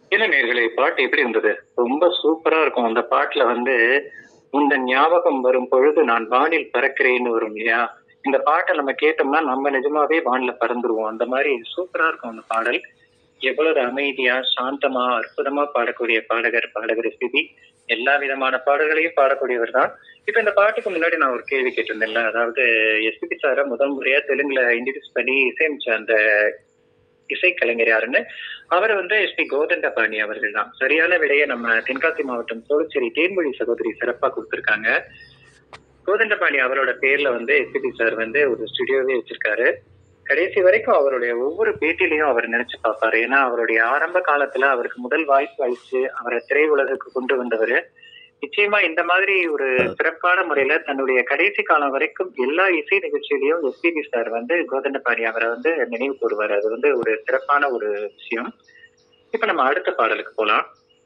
என்ன நேர்களே பாட்டு எப்படி இருந்தது ரொம்ப சூப்பரா இருக்கும் அந்த பாட்டுல வந்து இந்த ஞாபகம் வரும் பொழுது நான் வானில் பறக்கிறேன்னு வரும் இல்லையா இந்த பாட்டை நம்ம கேட்டோம்னா நம்ம நிஜமாவே வானில பறந்துருவோம் அந்த மாதிரி சூப்பரா இருக்கும் அந்த பாடல் எவ்வளவு அமைதியா சாந்தமா அற்புதமா பாடக்கூடிய பாடகர் பாடகர் ஸ்திதி எல்லா விதமான பாடல்களையும் பாடக்கூடியவர் தான் இப்ப இந்த பாட்டுக்கு முன்னாடி நான் ஒரு கேள்வி கேட்டிருந்தேன்ல அதாவது எஸ்பிபி சார முதல் முறையா தெலுங்குல இன்ட்ரடியூஸ் பண்ணி இசையமைச்ச அந்த இசைக்கலைஞர் யாருன்னு அவர் வந்து எஸ்பி கோதண்டபாணி அவர்கள் தான் சரியான விடையை நம்ம தென்காசி மாவட்டம் சோழச்சேரி தேன்மொழி சகோதரி சிறப்பா கொடுத்திருக்காங்க கோதண்டபாணி அவரோட பேர்ல வந்து எஸ்பிபி சார் வந்து ஒரு ஸ்டுடியோவே வச்சிருக்காரு கடைசி வரைக்கும் அவருடைய ஒவ்வொரு பேட்டிலையும் அவர் நினைச்சு பார்ப்பாரு ஏன்னா அவருடைய ஆரம்ப காலத்துல அவருக்கு முதல் வாய்ப்பு அளிச்சு அவரை திரையுலகுக்கு கொண்டு வந்தவர் நிச்சயமா இந்த மாதிரி ஒரு சிறப்பான முறையில தன்னுடைய கடைசி காலம் வரைக்கும் எல்லா இசை நிகழ்ச்சியிலையும் எஸ்பிபி சார் வந்து கோதண்டபாணி அவரை வந்து நினைவு கூறுவார் அது வந்து ஒரு சிறப்பான ஒரு விஷயம் இப்ப நம்ம அடுத்த பாடலுக்கு போலாம்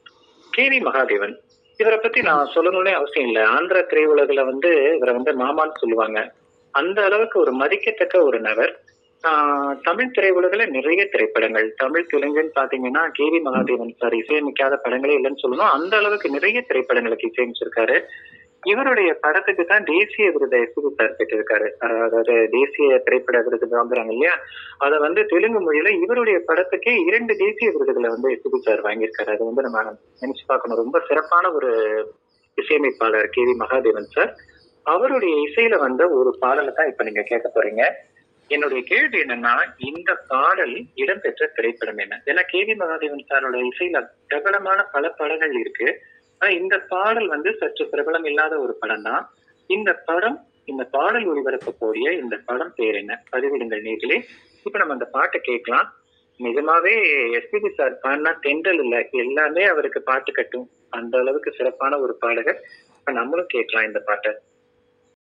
கேவி மகாதேவன் இவரை பத்தி நான் சொல்லணும்னே அவசியம் இல்லை ஆந்திர திரையுலகில வந்து இவரை வந்து மாமான்னு சொல்லுவாங்க அந்த அளவுக்கு ஒரு மதிக்கத்தக்க ஒரு நபர் ஆஹ் தமிழ் திரையுலகில நிறைய திரைப்படங்கள் தமிழ் தெலுங்குன்னு பாத்தீங்கன்னா கேவி மகாதேவன் சார் இசையமைக்காத படங்களே இல்லைன்னு சொல்லணும் அந்த அளவுக்கு நிறைய திரைப்படங்களுக்கு இசையமைச்சிருக்காரு இவருடைய படத்துக்கு தான் தேசிய விருதை எஸ்பி சார் பெற்றிருக்காரு அதாவது தேசிய திரைப்பட விருது வாங்குறாங்க இல்லையா அதை வந்து தெலுங்கு மொழியில இவருடைய படத்துக்கே இரண்டு தேசிய விருதுகளை வந்து எஸ்பி சார் வாங்கியிருக்காரு அது வந்து நம்ம நினைச்சு பார்க்கணும் ரொம்ப சிறப்பான ஒரு இசையமைப்பாளர் கே வி மகாதேவன் சார் அவருடைய இசையில வந்த ஒரு பாடலை தான் இப்ப நீங்க கேட்க போறீங்க என்னுடைய கேள்வி என்னன்னா இந்த பாடல் இடம்பெற்ற திரைப்படம் என்ன ஏன்னா கே வி மகாதேவன் சாரோட இசையில பிரபலமான பல படங்கள் இருக்கு ஆனா இந்த பாடல் வந்து சற்று பிரபலம் இல்லாத ஒரு படம் தான் இந்த படம் இந்த பாடல் ஒளிபரப்பக்கூடிய இந்த படம் பேர் என்ன பதிவிடுங்கள் நீங்களே இப்ப நம்ம அந்த பாட்டை கேட்கலாம் நிஜமாவே எஸ்பிபி சார் பாடினா தென்றல் இல்ல எல்லாமே அவருக்கு பாட்டு கட்டும் அந்த அளவுக்கு சிறப்பான ஒரு பாடகர் இப்ப நம்மளும் கேட்கலாம் இந்த பாட்டை